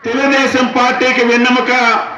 తెలుగుదేశం పార్టీకి వెన్నెముక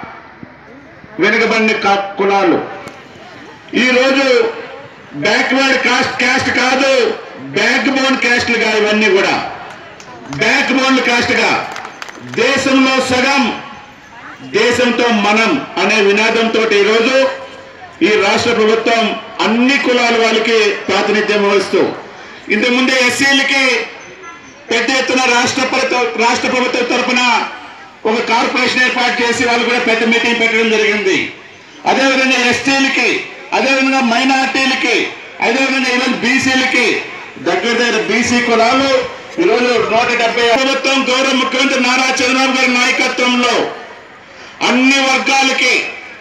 వెనుకబడిన కా- కులాలు ఈరోజు బ్యాక్వర్డ్ కాస్ట్ క్యాస్ట్ కాదు బ్యాక్ బోన్ క్యాస్ట్లుగా ఇవన్నీ కూడా బ్యాక్ బోన్ కాస్ట్గా దేశంలో సగం దేశంతో మనం అనే వినాదంతో ఈరోజు ఈ రాష్ట్ర ప్రభుత్వం అన్ని కులాల వాళ్ళకి ప్రాతినిధ్యం వహిస్తూ ఇంతకుముందే ఎస్సీలకి పెద్ద ఎత్తున రాష్ట్ర ప్రభుత్వ- రాష్ట్ర ప్రభుత్వం తరఫున ఒక కార్పొరేషన్ ఏర్పాటు చేసి వాళ్ళు కూడా పెద్ద మీటింగ్ పెట్టడం జరిగింది అదేవిధంగా ఎస్టీలకి అదేవిధంగా మైనార్టీలకి అదేవిధంగా ఈరోజు బీసీలకి దగ్గర దగ్గర బీసీ కులాలు ఈరోజు నూట డెబ్బై ప్రభుత్వం గౌరవ ముఖ్యమంత్రి నారా చంద్రబాబు గారి నాయకత్వంలో అన్ని వర్గాలకి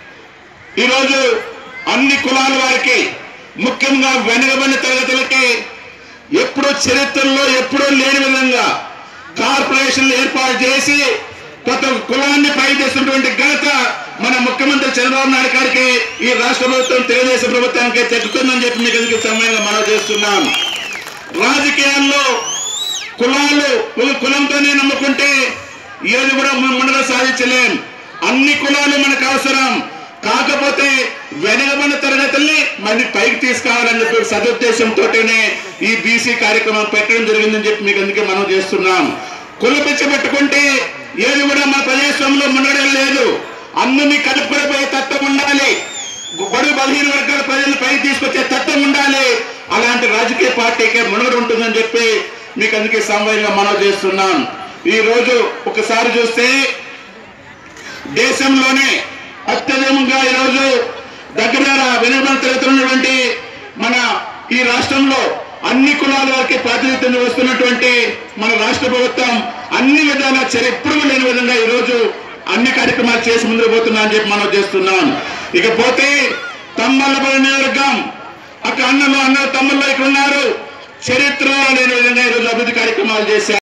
ఈరోజు అన్ని కులాల వారికి ముఖ్యంగా వెనుకబడిన తరగతులకి ఎప్పుడూ చరిత్రలో ఎప్పుడూ లేని విధంగా కార్పొరేషన్లు ఏర్పాటు చేసి ప్రతి ఒక్క కులాన్ని పై చేస్తున్నటువంటి ఘనత మన ముఖ్యమంత్రి చంద్రబాబు నాయుడు గారికి ఈ రాష్ట్ర ప్రభుత్వం తెలుగుదేశం ప్రభుత్వానికి చెక్కుతుందని చెప్పి మీకు ఎందుకు సమయంగా మనం చేస్తున్నాం రాజకీయాల్లో కులాలు ఒక కులంతోనే నమ్ముకుంటే ఏది కూడా మనం ముందుగా సాధించలేం అన్ని కులాలు మనకు అవసరం కాకపోతే వెనుకబడిన తరగతుల్ని మళ్ళీ పైకి తీసుకురావాలని చెప్పి సదుద్దేశంతోనే ఈ బీసీ కార్యక్రమం పెట్టడం జరిగిందని చెప్పి మీకు అందుకే మనం చేస్తున్నాం కులపిచ్చ పెట్టుకుంటే ఏది కూడా మన ప్రజాస్వామ్యంలో మున్నడం లేదు అందరినీ కలుపుకునిపోయే తత్వం ఉండాలి బడుగు బలహీన వర్గాల ప్రజలను పైకి తీసుకొచ్చే తత్వం ఉండాలి అలాంటి రాజకీయ పార్టీకే మునుగడ ఉంటుందని చెప్పి మీకు అందుకే సమయంగా మనం చేస్తున్నాం ఈ రోజు ఒకసారి చూస్తే దేశంలోనే అత్యధికంగా ఈరోజు దగ్గర వెనుకబడిన తరగతులు ఉన్నటువంటి మన ఈ రాష్ట్రంలో అన్ని కులాల వారికి ప్రాతినిధ్యం వస్తున్నటువంటి మన రాష్ట్ర ప్రభుత్వం అన్ని విధాల చరిత్ర లేని విధంగా ఈ రోజు అన్ని కార్యక్రమాలు చేసి ముందుకు పోతున్నా అని చెప్పి మనం చేస్తున్నాం ఇకపోతే తమ్మల్లపల్లి నియోజకవర్గం అక్కడ అన్నలు అన్న తమ్ముళ్ళు ఇక్కడ ఉన్నారు చరిత్రలో లేని విధంగా ఈరోజు అభివృద్ధి కార్యక్రమాలు చేశారు